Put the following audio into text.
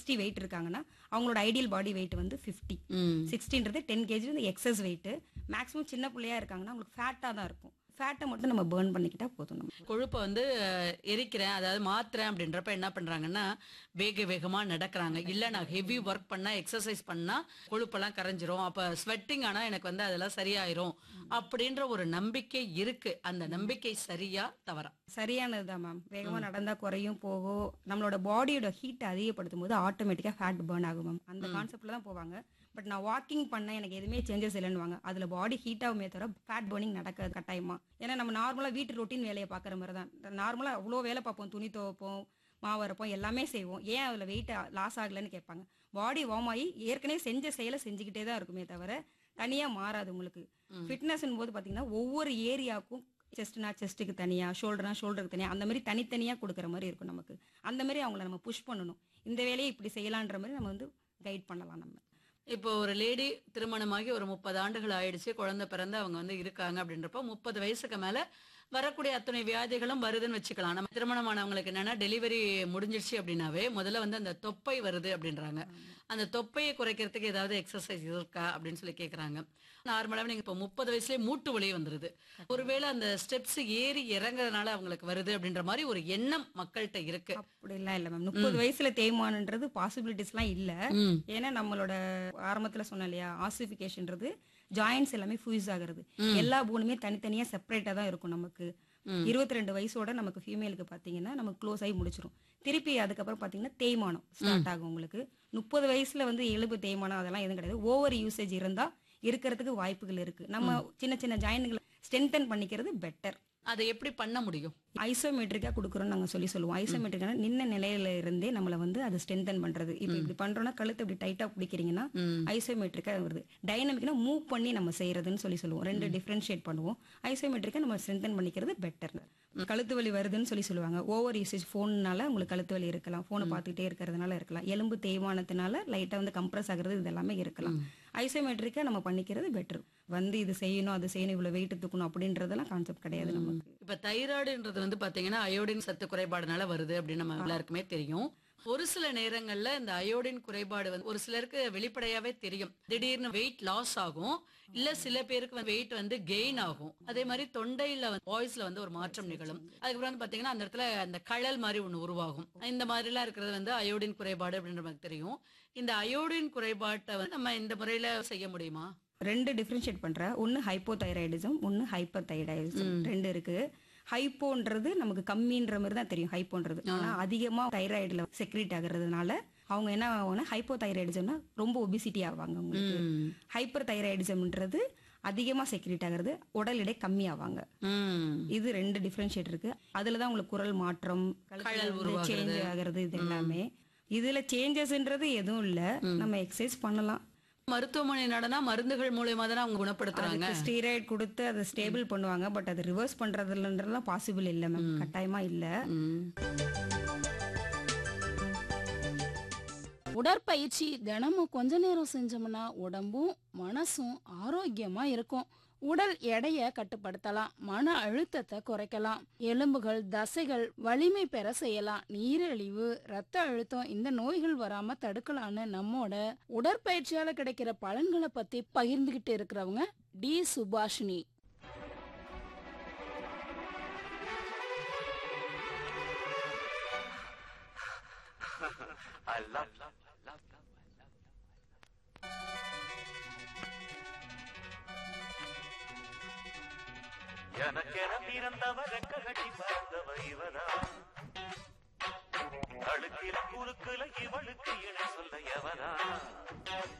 Sixty weight இருக்காங்கன்னா அவங்களோட ideal body weight வந்து ஃபிஃப்டி ம் சிக்ஸ்டின்றது டென் கேஜி வந்து எக்ஸஸ் வெயிட் மேக்ஸிமம் சின்ன பிள்ளையா இருக்காங்கன்னா அவங்களுக்கு ஃபேட்டாக தான் இருக்கும் ஃபேட்டை மட்டும் நம்ம பேர்ன் பண்ணிக்கிட்டா போதும் நம்ம கொழுப்பை வந்து அஹ், எரிக்கிறேன் அதாவது மாத்துறேன் அப்படின்றப்ப என்ன பண்றாங்கன்னா வேக வேகமா நடக்கிறாங்க இல்ல நான் ஹெவி ஒர்க் பண்ணா எக்ஸசைஸ் பண்ணா கொழுப்பெல்லாம் கரைஞ்சிரும் அப்ப ஸ்வெட்டிங் ஆனா எனக்கு வந்து அதெல்லாம் சரியாயிரும் அப்படின்ற ஒரு நம்பிக்கை இருக்கு அந்த நம்பிக்கை சரியா தவறா சரியானதுதான் மேம் வேகமா நடந்தா குறையும் போகும் நம்மளோட பாடியோட ஹீட் அதிகப்படுத்தும் போது ஆட்டோமேட்டிக்கா ஃபேட் பேர்ன் ஆகும் மேம் அந்த கான்செப்ட்ல தான் போவாங்க பட் நான் வாக்கிங் பண்ண எனக்கு எதுவுமே சேஞ்சஸ் இல்லைன்னுவாங்க அதுல பாடி ஹீட் ஆகுமே தவிர ஃபேட் பேர்னிங் நடக்க கட்டாயமா ஏன்னா நம்ம நார்மலா வீட்டு ரொட்டீன் வேலையை பாக்குற மாதிரி தான் நார்மலா அவ்வளோ வேலை பார்ப்போம் துணி துவைப்போம் மாவு அரைப்போம் எல்லாமே செய்வோம் ஏன் அதுல வெயிட் லாஸ் ஆகலைன்னு கேட்பாங்க பாடி வார்ம் ஆகி ஏற்கனவே செஞ்ச செயலை செஞ்சுக்கிட்டே தான் இருக்குமே தவிர தனியா மாறாது உங்களுக்கு ஃபிட்னஸ் போது பாத்தீங்கன்னா ஒவ்வொரு ஏரியாவுக்கும் செஸ்ட்னா செஸ்ட்டுக்கு தனியா ஷோல்டர்னா ஷோல்டருக்கு தனியா அந்த மாதிரி தனித்தனியா கொடுக்குற மாதிரி இருக்கும் நமக்கு அந்த மாதிரி அவங்கள நம்ம புஷ் பண்ணணும் இந்த வேலையை இப்படி செய்யலான்ற மாதிரி நம்ம வந்து கைட் பண்ணலாம் நம்ம இப்போ ஒரு லேடி திருமணமாகி ஒரு முப்பது ஆண்டுகள் ஆயிடுச்சு குழந்தை பிறந்து அவங்க வந்து இருக்காங்க அப்படின்றப்போ முப்பது வயசுக்கு மேல வரக்கூடிய அத்தனை வியாதிகளும் வருதுன்னு வச்சுக்கலாம் நம்ம திருமணமானவங்களுக்கு என்னன்னா டெலிவரி முடிஞ்சிருச்சு அப்படின்னாவே முதல்ல வந்து அந்த தொப்பை வருது அப்படின்றாங்க அந்த தொப்பையை குறைக்கிறதுக்கு ஏதாவது எக்ஸசைஸ் இருக்கா அப்படின்னு சொல்லி கேக்குறாங்க நார்மலாவே நீங்க இப்போ முப்பது வயசுலயே மூட்டு வலி வந்துருது ஒருவேளை அந்த ஸ்டெப்ஸ் ஏறி இறங்குறதுனால அவங்களுக்கு வருது அப்படின்ற மாதிரி ஒரு எண்ணம் மக்கள்கிட்ட இருக்கு அப்படிலாம் இல்ல மேம் முப்பது வயசுல தேய்மானன்றது பாசிபிலிட்டிஸ்லாம் இல்ல ம். ஏன்னா நம்மளோட ஆரம்பத்துல சொன்னேன் இல்லையா ஆசிஃபிகேஷன்றது ஜாயின்ஸ் எல்லாமே ஃபியூஸ் ஆகுறது எல்லா போனுமே தனித்தனியா செப்பரேட்டா தான் இருக்கும் நமக்கு இருபத்தி ரெண்டு வயசோட நமக்கு ஃபீமேலுக்கு பாத்தீங்கன்னா நமக்கு க்ளோஸ் ஆகி முடிச்சிரும் திருப்பி அதுக்கப்புறம் பாத்தீங்கன்னா தேய்மானம் ஸ்டார்ட் ஆகும் உங்களுக்கு முப்பது வயசுல வந்து எலும்பு தேய்மானம் அதெல்லாம் எதுவும் கிடையாது ஓவர் யூசேஜ் இருந்தா இருக்கிறதுக்கு வாய்ப்புகள் இருக்கு நம்ம சின்ன சின்ன ஜாயின்களை ஸ்ட்ரென்தன் பண்ணிக்கிறது பெட்டர் அதை எப்படி பண்ண முடியும் ஐசோமெட்ரிக்கா கொடுக்குறோம்னு நாங்க சொல்லி சொல்லுவோம் ஐசோமெட்ரிக்கா நின்ன நிலையில இருந்தே நம்மள வந்து அது ஸ்ட்ரென்தன் பண்றது இப்போ இப்படி பண்றோம்னா கழுத்து இப்படி டைட்டா பிடிக்கிறீங்கன்னா ஐசோமெட்ரிக்கா வருது டைனமிக்னா மூவ் பண்ணி நம்ம செய்யறதுன்னு சொல்லி சொல்லுவோம் ரெண்டு டிஃபரன்ஷியேட் பண்ணுவோம் ஐசோமெட்ரிக்கா நம்ம ஸ்ட்ரென்தன் பண்ணிக்கிறது பெட்டர் கழுத்து வலி வருதுன்னு சொல்லி சொல்லுவாங்க ஓவர் யூசேஜ் ஃபோன்னால உங்களுக்கு கழுத்து வலி இருக்கலாம் ஃபோனை பார்த்துக்கிட்டே இருக்கிறதுனால இருக்கலாம் எலும்பு தேய்மானத்தினால லைட்டா வந்து கம்ப்ரஸ் ஆகுறது இது எல்லாமே இருக்கலாம் ஐசோமெட்ரிக்கா நம்ம பண்ணிக்கிறது பெட்டர் வந்து இது செய்யணும் அது செய்யணும் இவ்வளவு வெயிட் தூக்கணும் அப்படின்றதெல்லாம் கான்செப்ட் கிடையாது நமக்கு இப்ப தைராய்டுன்றது வந்து பாத்தீங்கன்னா அயோடின் சத்து குறைபாடுனால வருது அப்படின்னு நம்ம எல்லாருக்குமே தெரியும் ஒரு சில நேரங்கள்ல இந்த அயோடின் குறைபாடு வந்து ஒரு சிலருக்கு வெளிப்படையாவே தெரியும் திடீர்னு வெயிட் லாஸ் ஆகும் இல்ல சில பேருக்கு வெயிட் வந்து கெயின் ஆகும் அதே மாதிரி தொண்டையில வாய்ஸ்ல வந்து ஒரு மாற்றம் நிகழும் அதுக்கப்புறம் வந்து பாத்தீங்கன்னா அந்த இடத்துல அந்த கழல் மாதிரி ஒண்ணு உருவாகும் இந்த மாதிரி எல்லாம் இருக்கிறது வந்து அயோடின் குறைபாடு அப்படின்ற மாதிரி தெரியும் இந்த அயோடின் குறைபாட்டை வந்து நம்ம இந்த முறையில செய்ய முடியுமா ரெண்டு டிஃபரன்ஷியேட் பண்ற ஒன்னு ஹைப்போதைராய்டிசம் ஒன்னு ஹைப்பர் தைராய்டிசம் ரெண்டு இருக்கு ஹைப்போன்றது நமக்கு கம்மின்ற மாதிரி தான் தெரியும் ஹைப்போன்றது ஆனா அதிகமா தைராய்டுல செக்ரேட் ஆகுறதுனால அவங்க என்ன ஆகும்னா ஹைப்போ தைராய்டிசம்னா ரொம்ப ஒபிசிட்டி ஆவாங்க உங்களுக்கு ஹைப்பர் தைராய்டிசம்ன்றது அதிகமா செக்ரேட் ஆகுறது உடல் எடை கம்மி ஆவாங்க உம் இது ரெண்டு டிஃபரன்ஷியேட் இருக்கு அதுலதான் உங்களுக்கு குரல் மாற்றம் சேஞ்ச் ஆகுறது இது எல்லாமே இதுல சேஞ்சஸ்ன்றது எதுவும் இல்ல நம்ம எக்ஸசைஸ் பண்ணலாம் மருத்துவமனை நடனா மருந்துகள் மூலியமா தானே அவங்க குணப்படுத்துறாங்க ஸ்டீராய்டு கொடுத்து அதை ஸ்டேபிள் பண்ணுவாங்க பட் அது ரிவர்ஸ் பண்றதுலன்றதுலாம் பாசிபிள் இல்ல மேம் கட்டாயமா இல்ல ம். உடற்பயிற்சி தினமும் கொஞ்ச நேரம் செஞ்சோம்னா உடம்பும் மனசும் ஆரோக்கியமா இருக்கும் உடல் எடையை கட்டுப்படுத்தலாம் மன அழுத்தத்தை குறைக்கலாம் எலும்புகள் தசைகள் வலிமை பெற செய்யலாம் நீரிழிவு ரத்த அழுத்தம் இந்த நோய்கள் வராம தடுக்கலாம்னு நம்மோட உடற்பயிற்சியால கிடைக்கிற பலன்களை பத்தி பகிர்ந்துகிட்டு இருக்கிறவங்க T Subhashini I love, love, love, love. எனக்கென பிறந்தவ ரெக்ககட்டி பறந்தவ இவதான் அழுக்கில குறுக்குல இவளுக்கு இணை சொல்ல எவனா